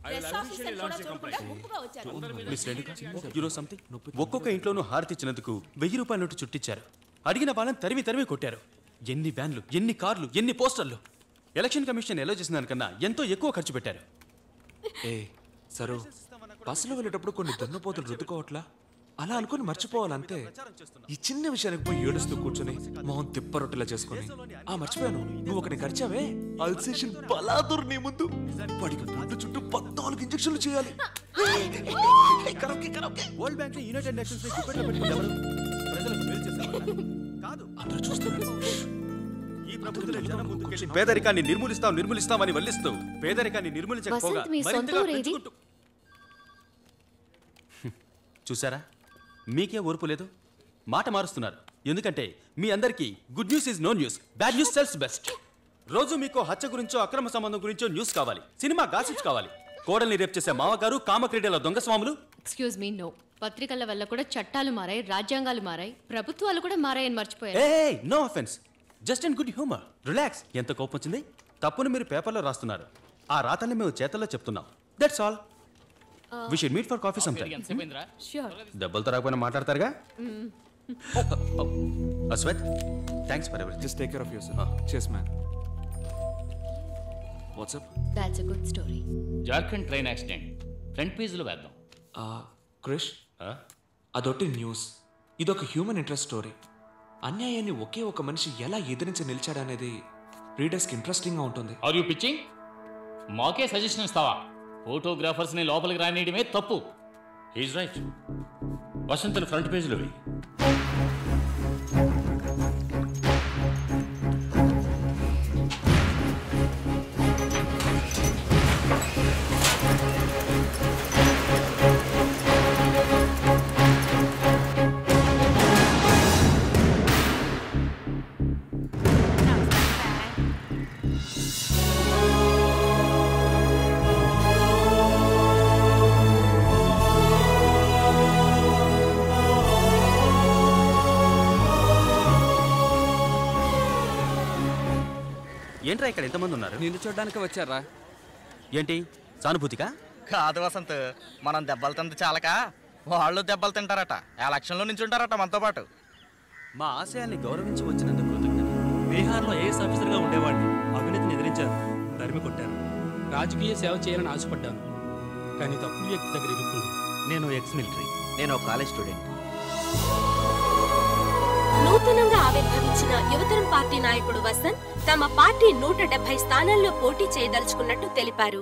Press officer కూడా చూడకుండా గుంపుగా వచ్చారు miss Renuka you know something ఒక్కొక్క ఇంట్లోనూ హారతి ఇచ్చినందుకు వెయ్యి రూపాయల నోటు చుట్టించారు అడిగిన వాళ్ళని తరివి తరివి కొట్టారు ఎన్ని వ్యాన్లు ఎన్ని కార్లు ఎన్ని పోస్టర్లు ఎలక్షన్ కమిషన్ ఎలా చేసిన దానికన్నా ఎంతో ఎక్కువ ఖర్చు పెట్టారు ఏ సరు బస్సులో వెళ్ళేటప్పుడు కొన్ని దున్నపోతులు రుద్దుకోవట్లా అలా అనుకుని మర్చిపోవాలంతే ఈ చిన్న విషయానికి పోయి ఏడుస్తూ కూర్చొని మొహం తిప్పరొట్టెలా చేసుకొని ఆ మర్చిపోయాను నువ్వు ఒకటి ఖర్చావే అల్సేషన్ బలాదురు నీ ముందు వాడికి గుండు చుట్టూ పద్నాలుగు ఇంజక్షన్లు చేయాలి కరొక్కి, కరొక్కి. వరల్డ్ బ్యాంక్ యునైటెడ్ నేషన్స్ ని గుప్పెట్లో పెట్టుకుంది ఎవరు ప్రజలకు మేలు చేసేవాళ్ళ? కాదు అందరూ చూస్తున్నారు ఈ ప్రభుత్వం జనం ముందుకెళ్ళి పేదరికాన్ని నిర్మూలిస్తాం నిర్మూలిస్తామని వల్లిస్తూ పేదరికాన్ని నిర్మూలించకపోగా వసంత్, మీ సొంత మరింతగా ఊరేది? పెంచుకుంటూ చూసారా మీకే ఓర్పు లేదు మాట మారుస్తున్నారు ఎందుకంటే మీ అందరికీ good news is no news bad news sells best రోజు మీకు హత్య గురించో అక్రమ సంబంధం గురించో న్యూస్ కావాలి సినిమా గాసిప్స్ కావాలి కోడల్ని రేపు చేసే మావగారు కామక్రీడల దొంగ స్వాములు ఎక్స్క్యూజ్ మీ నో పత్రికల వల్ల కూడా చట్టాలు మారాయి రాజ్యాంగాలు మారాయి ప్రభుత్వాలు కూడా మారాయని మర్చిపోయారు hey no offence just and good humour relax ఎంత కోపం వచ్చింది తప్పును మీరు పేపర్లో రాస్తున్నారు ఆ రాతల్ని మేము చేతల్లో చెప్తున్నాం that's all we should meet for coffee some time sure దెబ్బలతో రాకపోయినా మాట్లాడతారుగా అశ్వత్ థ్యాంక్స్ ఫర్ ఎవరి just take care of yourself chase man WhatsApp that's a good story Jharkhand train accident front పేజ్లో వేద్దాం క్రిష్ అదొట్టి న్యూస్ ఇదొక హ్యూమన్ ఇంట్రెస్ట్ స్టోరీ అన్యాయాన్ని ఒకే ఒక మనిషి ఎలా ఎదిరించి నిలిచాడనేది రీడర్స్కి ఇంట్రెస్టింగ్గా ఉంటుంది ఆర్ యూ పిచ్చింగ్ మాకే సజెషన్ ఇస్తావా ఫోటోగ్రాఫర్స్ని లోపలికి రానియడమే తప్పు ఈజ్ రైట్ వసంతను ఫ్రంట్ పేజీలో వెయ్యి ఏంట్రా ఇక్కడ ఎంతమంది ఉన్నారు నిన్ను చూడడానికి వచ్చారా ఏంటి సానుభూతికా కాదు వసంత్ మనం దెబ్బలు తింది చాలక వాళ్ళు దెబ్బలు తింటారట ఎలక్షన్లో నించుంటారట మనతో పాటు మా ఆశయాల్ని గౌరవించి వచ్చినందుకు కృతజ్ఞత బీహార్లో ఐఏఎస్ ఆఫీసర్గా ఉండేవాడిని అవినీతిని ఎదిరించారు తరిమి కొట్టారు రాజకీయ సేవ చేయాలని ఆశపడ్డాను కానీ తప్పుడు వ్యక్తి దగ్గర ఇరుక్కున్నాను నేను ఎక్స్ మిలిటరీ నేను ఒక కాలేజ్ స్టూడెంట్ నూతనంగా ఆవిర్భవించిన యువతరం పార్టీ నాయకుడు వసంత్ తమ పార్టీ నూట డెబ్బై స్థానాల్లో పోటీ చేయదలుచుకున్నట్టు తెలిపారు